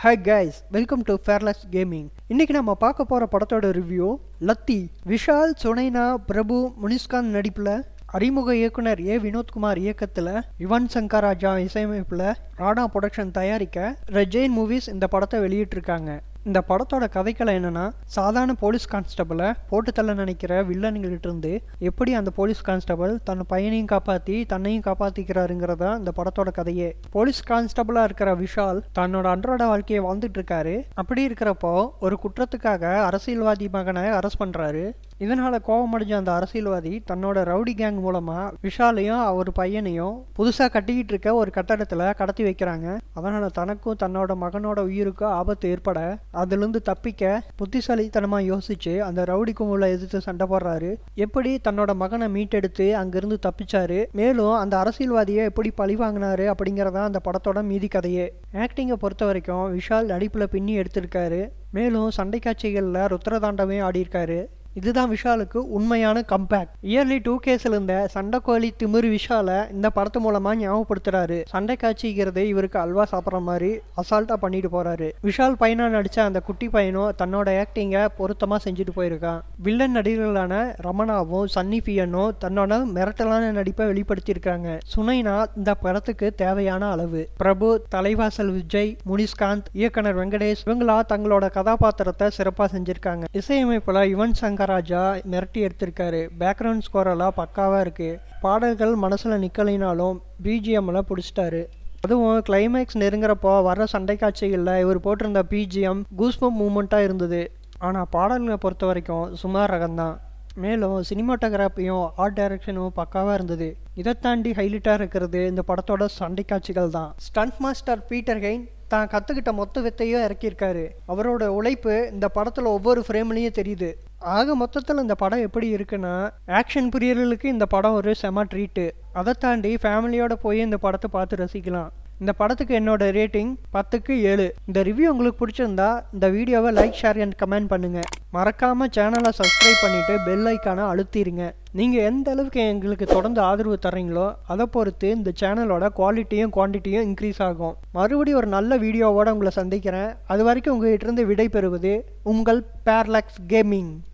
hi guys welcome to Fearless Gaming இன்னைக்கு நம்ம பார்க்க போகிற படத்தோட ரிவ்யூ லத்தி விஷால் சுனைனா பிரபு முனிஸ்காந்த் நடிப்பில் அறிமுக இயக்குனர் ஏ வினோத்குமார் இயக்கத்தில் யுவன் சங்கர் ராஜா இசையமைப்பில் ராணா ப்ரொடக்ஷன் தயாரிக்க ரெஜெயின் மூவிஸ் இந்த படத்தை வெளியிட்டிருக்காங்க இந்த படத்தோட கதைக்களை என்னன்னா சாதாரண போலீஸ் கான்ஸ்டபிளை போட்டு தள்ள நினைக்கிற வில்லன்கிட்ட இருந்து எப்படி அந்த போலீஸ் கான்ஸ்டபிள் தன் பையனையும் காப்பாற்றி தன்னையும் காப்பாற்றிக்கிறாருங்கிறதா இந்த படத்தோட கதையே போலீஸ் கான்ஸ்டபிளாக இருக்கிற விஷால் தன்னோட அன்றாட வாழ்க்கையை வாழ்ந்துட்டு இருக்காரு அப்படி இருக்கிறப்போ ஒரு குற்றத்துக்காக அரசியல்வாதி மகனை அரெஸ்ட் பண்ணுறாரு இதனால கோபமடைஞ்ச அந்த அரசியல்வாதி தன்னோட ரவுடி கேங் மூலமா விஷாலையும் அவர் பையனையும் புதுசா கட்டிக்கிட்டு இருக்க ஒரு கட்டடத்துல கடத்தி வைக்கிறாங்க அதனால தனக்கும் தன்னோட மகனோட உயிருக்கும் ஆபத்து ஏற்பட அதிலிருந்து தப்பிக்க புத்திசாலித்தனமா யோசிச்சு அந்த ரவுடி கும்பலை எதிர்த்து சண்டை போடுறாரு எப்படி தன்னோட மகனை மீட்டெடுத்து அங்கிருந்து தப்பிச்சாரு மேலும் அந்த அரசியல்வாதியை எப்படி பழி வாங்கினாரு அப்படிங்கறதா அந்த படத்தோட மீதி கதையே ஆக்டிங்கை பொறுத்த வரைக்கும் விஷால் நடிப்புல பின்னி எடுத்திருக்காரு மேலும் சண்டை காட்சிகளில் ருத்ரதாண்டமே ஆடியிருக்காரு இதுதான் விஷாலுக்கு உண்மையான கம்பேக் இயர்லி டூ கேஸ்ல இருந்த சண்டைக்கோழி திமிரு விஷாலை இந்த படத்து மூலமா ஞாபகப்படுத்துறாரு சண்டை காட்சிங்கிறது இவருக்கு அல்வா சாப்பிட்ற மாதிரி அசால்ட்டா பண்ணிட்டு போறாரு விஷால் பையனா நடிச்ச அந்த குட்டி பையனும் தன்னோட ஆக்டிங்கை பொருத்தமா செஞ்சுட்டு போயிருக்கான் வில்லன் நடிகர்களான ரமணாவும் சன்னி பியனும் தன்னோட மிரட்டலான நடிப்பை வெளிப்படுத்தியிருக்காங்க சுனைனா இந்த படத்துக்கு தேவையான அளவு பிரபு தலைவாசல் விஜய் முனிஸ்காந்த் இயக்குனர் வெங்கடேஷ் இவங்களா தங்களோட கதாபாத்திரத்தை சிறப்பாக செஞ்சிருக்காங்க இசையமைப்புல யுவன் சங்கர் ராஜா மிரட்டி எடுத்திருக்காரு பேக்ரவுண்ட் ஸ்கோர் எல்லாம் பக்காவாக இருக்கு பாடல்கள் மனசில் நிற்கலைனாலும் பிஜிஎம்லாம் பிடிச்சிட்டாரு அதுவும் கிளைமேக்ஸ் நெருங்குறப்போ வர சண்டை காட்சிகளில் இவர் போட்டிருந்த பிஜிஎம் கூஸ்பம் மூமெண்ட்டாக இருந்தது ஆனால் பாடல்களை பொறுத்த வரைக்கும் சுமார் ரகம்தான் மேலும் சினிமாட்டோகிராஃபியும் ஆர்ட் டைரக்ஷனும் பக்காவாக இருந்தது இதை தாண்டி ஹைலைட்டாக இருக்கிறது இந்த படத்தோட சண்டை காட்சிகள் தான் ஸ்டண்ட் மாஸ்டர் பீட்டர் ஹெயின் தான் கற்றுக்கிட்ட மொத்த வித்தையும் இறக்கியிருக்காரு அவரோட உழைப்பு இந்த படத்தில் ஒவ்வொரு ஃப்ரேம்லேயும் தெரியுது ஆக மொத்தத்தில் இந்த படம் எப்படி இருக்குன்னா ஆக்ஷன் பிரியர்களுக்கு இந்த படம் ஒரு செம ட்ரீட்டு அதை தாண்டி ஃபேமிலியோட போய் இந்த படத்தை பார்த்து ரசிக்கலாம் இந்த படத்துக்கு என்னோட ரேட்டிங் பத்துக்கு ஏழு இந்த ரிவ்யூ உங்களுக்கு பிடிச்சிருந்தா இந்த வீடியோவை லைக் ஷேர் அண்ட் கமெண்ட் பண்ணுங்க மறக்காம சேனலை சப்ஸ்கிரைப் பண்ணிட்டு பெல் ஐக்கானை அழுத்திடுங்க நீங்க எந்த அளவுக்கு எங்களுக்கு தொடர்ந்து ஆதரவு தர்றீங்களோ அதை பொறுத்து இந்த சேனலோட குவாலிட்டியும் குவான்டிட்டியும் இன்க்ரீஸ் ஆகும் மறுபடியும் ஒரு நல்ல வீடியோவோட உங்களை சந்திக்கிறேன் அது வரைக்கும் உங்ககிட்ட இருந்து விடை பெறுவது உங்கள் பேர்லக்ஸ் கேமிங்